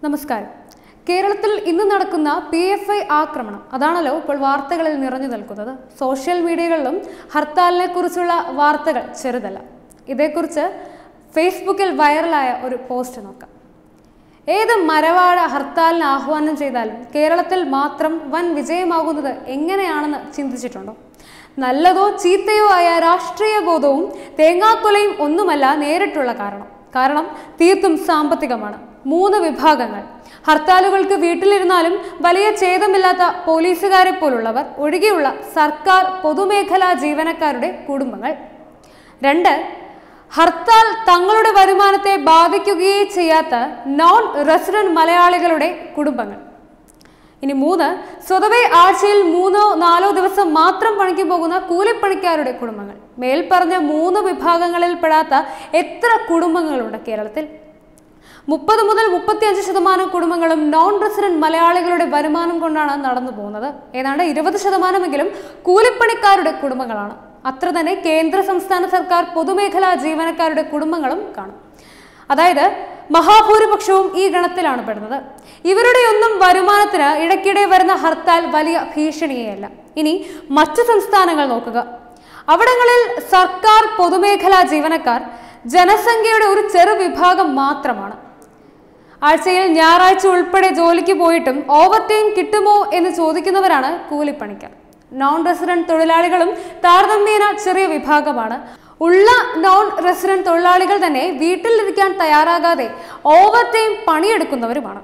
നമസ്കാരം കേരളത്തിൽ ഇന്ന് നടക്കുന്ന പി എഫ് ഐ ആക്രമണം അതാണല്ലോ ഇപ്പോൾ വാർത്തകളിൽ നിറഞ്ഞു നിൽക്കുന്നത് സോഷ്യൽ മീഡിയകളിലും ഹർത്താലിനെ കുറിച്ചുള്ള വാർത്തകൾ ചെറുതല്ല ഇതേക്കുറിച്ച് ഫേസ്ബുക്കിൽ വൈറലായ ഒരു പോസ്റ്റ് നോക്കാം ഏത് മരവാഴ ഹർത്താലിന് ആഹ്വാനം ചെയ്താലും കേരളത്തിൽ മാത്രം വൻ വിജയമാകുന്നത് എങ്ങനെയാണെന്ന് ചിന്തിച്ചിട്ടുണ്ടോ നല്ലതോ ചീത്തയോ ആയ രാഷ്ട്രീയ ബോധവും തേങ്ങാക്കൊലയും ഒന്നുമല്ല നേരിട്ടുള്ള കാരണം കാരണം തീർത്തും സാമ്പത്തികമാണ് മൂന്ന് വിഭാഗങ്ങൾ ഹർത്താലുകൾക്ക് വീട്ടിലിരുന്നാലും വലിയ ഛേദമില്ലാത്ത പോലീസുകാരെ പോലുള്ളവർ ഒഴികെയുള്ള സർക്കാർ പൊതുമേഖലാ ജീവനക്കാരുടെ കുടുംബങ്ങൾ രണ്ട് ഹർത്താൽ തങ്ങളുടെ വരുമാനത്തെ ബാധിക്കുകയേ ചെയ്യാത്ത നോൺ റെസിഡന്റ് മലയാളികളുടെ കുടുംബങ്ങൾ ഇനി മൂന്ന് സ്വതവേ ആഴ്ചയിൽ മൂന്നോ നാലോ ദിവസം മാത്രം പണിക്ക് പോകുന്ന കൂലിപ്പണിക്കാരുടെ കുടുംബങ്ങൾ മേൽപ്പറഞ്ഞ മൂന്ന് വിഭാഗങ്ങളിൽ പെടാത്ത എത്ര കുടുംബങ്ങളുണ്ട് കേരളത്തിൽ മുപ്പത് മുതൽ മുപ്പത്തിയഞ്ച് ശതമാനം കുടുംബങ്ങളും നോൺ റെസിഡന്റ് മലയാളികളുടെ വരുമാനം കൊണ്ടാണ് നടന്നു പോകുന്നത് ഏതാണ്ട് ഇരുപത് ശതമാനമെങ്കിലും കൂലിപ്പണിക്കാരുടെ കുടുംബങ്ങളാണ് അത്ര തന്നെ കേന്ദ്ര സംസ്ഥാന സർക്കാർ പൊതുമേഖലാ ജീവനക്കാരുടെ കുടുംബങ്ങളും കാണും അതായത് മഹാഭൂരിപക്ഷവും ഈ ഗണത്തിലാണ് പെടുന്നത് ഇവരുടെയൊന്നും വരുമാനത്തിന് ഇടയ്ക്കിടെ വരുന്ന ഹർത്താൽ വലിയ ഭീഷണിയല്ല ഇനി മറ്റു സംസ്ഥാനങ്ങൾ നോക്കുക അവിടങ്ങളിൽ സർക്കാർ പൊതുമേഖലാ ജീവനക്കാർ ജനസംഖ്യയുടെ ഒരു ചെറു വിഭാഗം മാത്രമാണ് ആഴ്ചയിൽ ഞായറാഴ്ച ഉൾപ്പെടെ ജോലിക്ക് പോയിട്ടും ഓവർ ടൈം കിട്ടുമോ എന്ന് ചോദിക്കുന്നവരാണ് കൂലിപ്പണിക്കാർ നോൺ റെസിഡന്റ് തൊഴിലാളികളും താരതമ്യേന ചെറിയ വിഭാഗമാണ് ഉള്ള നോൺ റെസിഡന്റ് തൊഴിലാളികൾ തന്നെ വീട്ടിലിരിക്കാൻ തയ്യാറാകാതെ ഓവർ ടൈം പണിയെടുക്കുന്നവരുമാണ്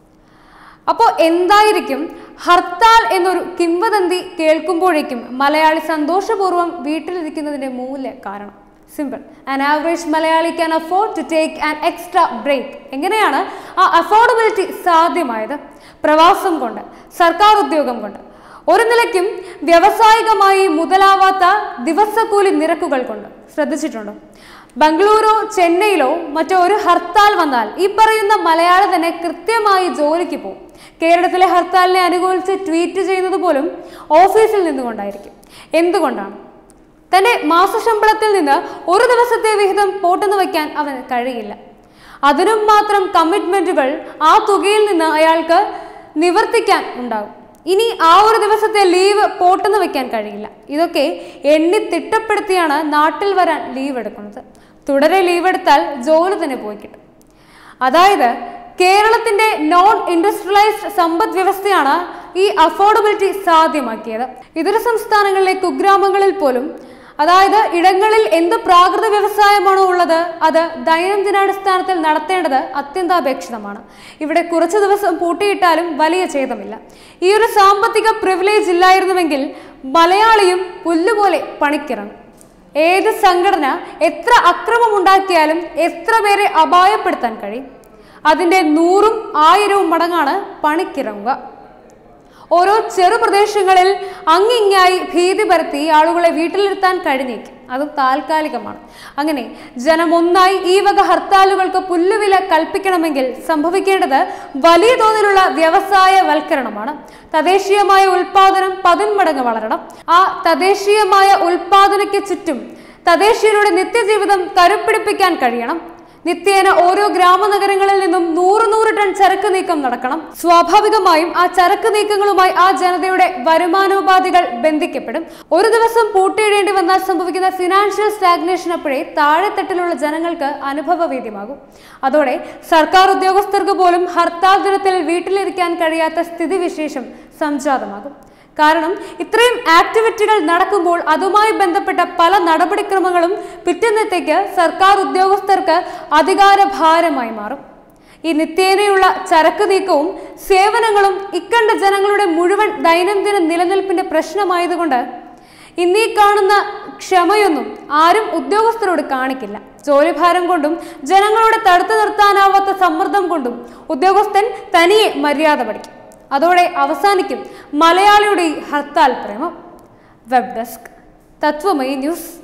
അപ്പോൾ എന്തായിരിക്കും ഹർത്താൽ എന്നൊരു കിംവദന്തി കേൾക്കുമ്പോഴേക്കും മലയാളി സന്തോഷപൂർവ്വം വീട്ടിലിരിക്കുന്നതിന്റെ മൂല്യ കാരണം simple an average Malayali can afford to take an extra break എങ്ങനെയാണ് ആ അഫോർഡബിലിറ്റി സാധ്യമായത് പ്രവാസം കൊണ്ട് സർക്കാർ ഉദ്യോഗം കൊണ്ട് ഒരു നിലയ്ക്കും വ്യാവസായികമായി മുതലാവാത്ത ദിവസക്കൂലി നിരക്കുകൾ കൊണ്ട് ശ്രദ്ധിച്ചിട്ടുണ്ടോ ബംഗളൂരു ചെന്നൈയിലോ മറ്റോ ഒരു ഹർത്താൽ വന്നാൽ ഈ പറയുന്ന മലയാളി തന്നെ കൃത്യമായി ജോലിക്ക് പോകും കേരളത്തിലെ ഹർത്താലിനെ അനുകൂലിച്ച് ട്വീറ്റ് ചെയ്യുന്നത് പോലും ഓഫീസിൽ നിന്നുകൊണ്ടായിരിക്കും എന്തുകൊണ്ടാണ് തന്റെ മാസശമ്പളത്തിൽ നിന്ന് ഒരു ദിവസത്തെ വിഹിതം പോട്ടെന്ന് വയ്ക്കാൻ അവന് കഴിയില്ല അതിനും മാത്രം കമ്മിറ്റ്മെന്റുകൾ ആ തുകയിൽ നിന്ന് അയാൾക്ക് നിവർത്തിക്കാൻ ഉണ്ടാകും ഇനി ആ ഒരു ദിവസത്തെ ലീവ് പോട്ടെന്ന് വെക്കാൻ കഴിയില്ല ഇതൊക്കെ എണ്ണി തിട്ടപ്പെടുത്തിയാണ് നാട്ടിൽ വരാൻ ലീവ് എടുക്കുന്നത് തുടരെ ലീവ് എടുത്താൽ ജോലി തന്നെ പോയി കിട്ടും അതായത് കേരളത്തിന്റെ നോൺ ഇൻഡസ്ട്രിയലൈസ്ഡ് സമ്പദ് വ്യവസ്ഥയാണ് ഈ അഫോർഡബിലിറ്റി സാധ്യമാക്കിയത് ഇതര സംസ്ഥാനങ്ങളിലെ കുഗ്രാമങ്ങളിൽ പോലും അതായത് ഇടങ്ങളിൽ എന്ത് പ്രാകൃത വ്യവസായമാണോ ഉള്ളത് അത് ദൈനംദിനാടിസ്ഥാനത്തിൽ നടത്തേണ്ടത് അത്യന്താപേക്ഷിതമാണ് ഇവിടെ കുറച്ചു ദിവസം പൂട്ടിയിട്ടാലും വലിയ ഛേദമില്ല ഈ ഒരു സാമ്പത്തിക പ്രിവിലേജ് ഇല്ലായിരുന്നുവെങ്കിൽ മലയാളിയും പുല്ലുപോലെ പണിക്കിറങ്ങും ഏത് സംഘടന എത്ര അക്രമമുണ്ടാക്കിയാലും എത്ര പേരെ അപായപ്പെടുത്താൻ കഴിയും അതിൻ്റെ നൂറും ആയിരവും മടങ്ങാണ് പണിക്കിറങ്ങുക ഓരോ ചെറുപ്രദേശങ്ങളിൽ അങ്ങിങ്ങായി ഭീതി പരത്തി ആളുകളെ വീട്ടിലിരുത്താൻ കഴിഞ്ഞേക്കും അതും താൽക്കാലികമാണ് അങ്ങനെ ജനമൊന്നായി ഈ വക ഹർത്താലുകൾക്ക് പുല്ലുവില കൽപ്പിക്കണമെങ്കിൽ സംഭവിക്കേണ്ടത് വലിയ തോതിലുള്ള വ്യവസായവൽക്കരണമാണ് തദ്ദേശീയമായ ഉൽപാദനം പതിന്മടങ്ങ് വളരണം ആ തദ്ദേശീയമായ ഉൽപാദനയ്ക്ക് ചുറ്റും തദ്ദേശീയരുടെ നിത്യജീവിതം കരുപ്പിടിപ്പിക്കാൻ കഴിയണം നിത്യേന ഓരോ ഗ്രാമനഗരങ്ങളിൽ നിന്നും നൂറ് നൂറ് ടൺ ചരക്ക് നീക്കം നടക്കണം സ്വാഭാവികമായും ആ ചരക്ക് നീക്കങ്ങളുമായി ആ ജനതയുടെ വരുമാനോപാധികൾ ബന്ധിക്കപ്പെടും ഒരു ദിവസം പൂട്ടിയിടേണ്ടി വന്നാൽ സംഭവിക്കുന്ന ഫിനാൻഷ്യൽ സ്റ്റാഗ്നേഷൻ അപ്പോഴേ താഴെത്തട്ടിലുള്ള ജനങ്ങൾക്ക് അനുഭവവേദ്യമാകും അതോടെ സർക്കാർ ഉദ്യോഗസ്ഥർക്ക് പോലും ഹർത്താൽ ദിനത്തിൽ വീട്ടിലിരിക്കാൻ കഴിയാത്ത സ്ഥിതിവിശേഷം സംജാതമാകും കാരണം ഇത്രയും ആക്ടിവിറ്റികൾ നടക്കുമ്പോൾ അതുമായി ബന്ധപ്പെട്ട പല നടപടിക്രമങ്ങളും പിറ്റന്നത്തേക്ക് സർക്കാർ ഉദ്യോഗസ്ഥർക്ക് അധികാരഭാരമായി മാറും ഈ നിത്യേനയുള്ള ചരക്ക് നീക്കവും സേവനങ്ങളും ഇക്കണ്ട ജനങ്ങളുടെ മുഴുവൻ ദൈനംദിന നിലനിൽപ്പിന്റെ പ്രശ്നമായതുകൊണ്ട് ഇന്നീ കാണുന്ന ക്ഷമയൊന്നും ആരും ഉദ്യോഗസ്ഥരോട് കാണിക്കില്ല ജോലിഭാരം കൊണ്ടും ജനങ്ങളോട് തടുത്തു നിർത്താനാവാത്ത സമ്മർദ്ദം കൊണ്ടും ഉദ്യോഗസ്ഥൻ തനിയെ മര്യാദ പഠിക്കും അതോടെ അവസാനിക്കും മലയാളിയുടെ ഈ ഹർത്താൽ പ്രേമം വെബ് ഡെസ്ക് തത്വമയി ന്യൂസ്